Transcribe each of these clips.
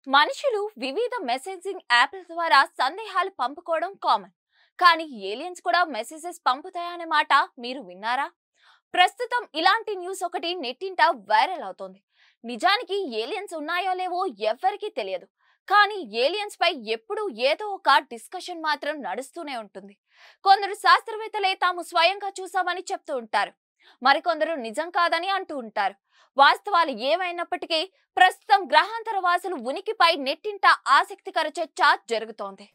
మనుషులు వివిధ మెసేజింగ్ యాప్ల ద్వారా సందేహాలు పంపుకోవడం కామన్ కానీ ఏలియన్స్ కూడా మెసేజెస్ పంపుతాయనే మాట మీరు విన్నారా ప్రస్తుతం ఇలాంటి న్యూస్ ఒకటి నెట్టింట వైరల్ అవుతోంది నిజానికి ఏలియన్స్ ఉన్నాయో లేవో ఎవ్వరికీ తెలియదు కానీ ఏలియన్స్ పై ఎప్పుడూ ఏదో ఒక డిస్కషన్ మాత్రం నడుస్తూనే ఉంటుంది కొందరు శాస్త్రవేత్తలే తాము స్వయంగా చూసామని చెప్తూ ఉంటారు మరికొందరు నిజం కాదని అంటూ ఉంటారు వాస్తవాలు ఏమైనప్పటికీ ప్రస్తుతం గ్రహాంతర వాసులు ఉనికిపై నెట్టింట ఆసక్తికర చర్చ జరుగుతోంది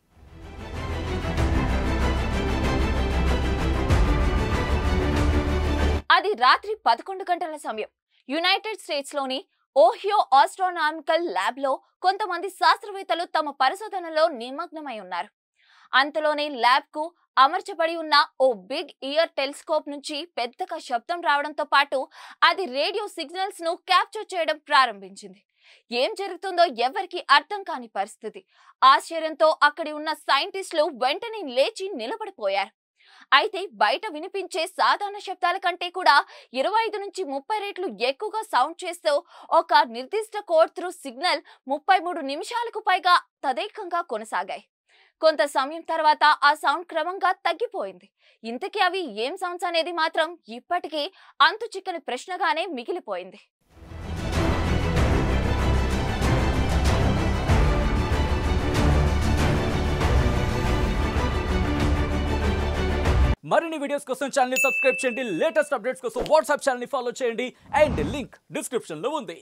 అది రాత్రి పదకొండు గంటల సమయం యునైటెడ్ స్టేట్స్ లోని ఓహియో ఆస్ట్రోనామికల్ ల్యాబ్ లో కొంతమంది శాస్త్రవేత్తలు తమ పరిశోధనలో నిమగ్నమై ఉన్నారు అంతలోనే ల్యాబ్ కు అమర్చబడి ఉన్న ఓ బిగ్ ఇయర్ టెలిస్కోప్ నుంచి పెద్దగా శబ్దం రావడంతో పాటు అది రేడియో సిగ్నల్స్ ను క్యాప్చర్ చేయడం ప్రారంభించింది ఏం జరుగుతుందో ఎవరికి అర్థం కాని పరిస్థితి ఆశ్చర్యంతో అక్కడి ఉన్న సైంటిస్టులు వెంటనే లేచి నిలబడిపోయారు అయితే బయట వినిపించే సాధారణ శబ్దాల కంటే కూడా ఇరవై ఐదు నుంచి ముప్పై రెట్లు ఎక్కువగా సౌండ్ చేస్తూ ఒక నిర్దిష్ట కోడ్ త్రూ సిగ్నల్ ముప్పై మూడు నిమిషాలకు పైగా తదేకంగా కొనసాగాయి కొంత సమయం తర్వాత ఆ సౌండ్ క్రమంగా తగ్గిపోయింది ఇంతకీ అవి ఏం సౌండ్స్ అనేది మాత్రం ఇప్పటికీ అంతు చిక్కని ప్రశ్నగానే మిగిలిపోయింది మరిన్ని వీడియోస్ కోసం ఛానల్ సబ్స్క్రైబ్ చేయండి లేటెస్ట్ అప్డేట్స్ కోసం వాట్సాప్ ఛానల్ ఫాలో చేయండి అండ్ లింక్ డిస్క్రిప్షన్ లో ఉంది